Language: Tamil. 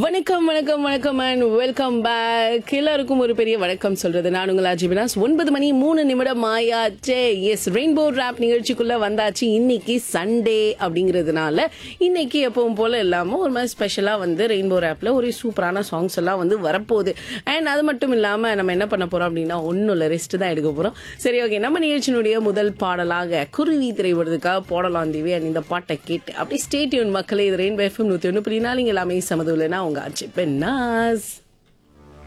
வணக்கம் வணக்கம் வணக்கம் அண்ட் வெல்கம் பேக் எல்லாருக்கும் ஒரு பெரிய வணக்கம் சொல்றது நான் உங்கள் அஜய் வினாஸ் ஒன்பது மணி மூணு நிமிடம் ஆயாச்சே எஸ் ரெயின்போ ராப் நிகழ்ச்சிக்குள்ள வந்தாச்சு இன்னைக்கு சண்டே அப்படிங்கிறதுனால இன்னைக்கு எப்பவும் போல இல்லாம ஒரு மாதிரி ஸ்பெஷலா வந்து ரெயின்போ ராப்ல ஒரு சூப்பரான சாங்ஸ் எல்லாம் வந்து வரப்போகுது அண்ட் அது மட்டும் இல்லாம நம்ம என்ன பண்ண போறோம் அப்படின்னா ஒன்னும் இல்லை ரெஸ்ட் தான் எடுக்க போறோம் சரி ஓகே நம்ம நிகழ்ச்சியினுடைய முதல் பாடலாக குருவி திரைப்படத்துக்காக போடலாம் தேவி அண்ட் இந்த பாட்டை கேட்டு அப்படியே ஸ்டேட்யூன் மக்களே இது ரெயின்போ எஃப்எம் நூத்தி ஒன்று புள்ளினா நீங்க எல்லாமே சமதுலனா உங்க அஜய் பெண்ணாஸ்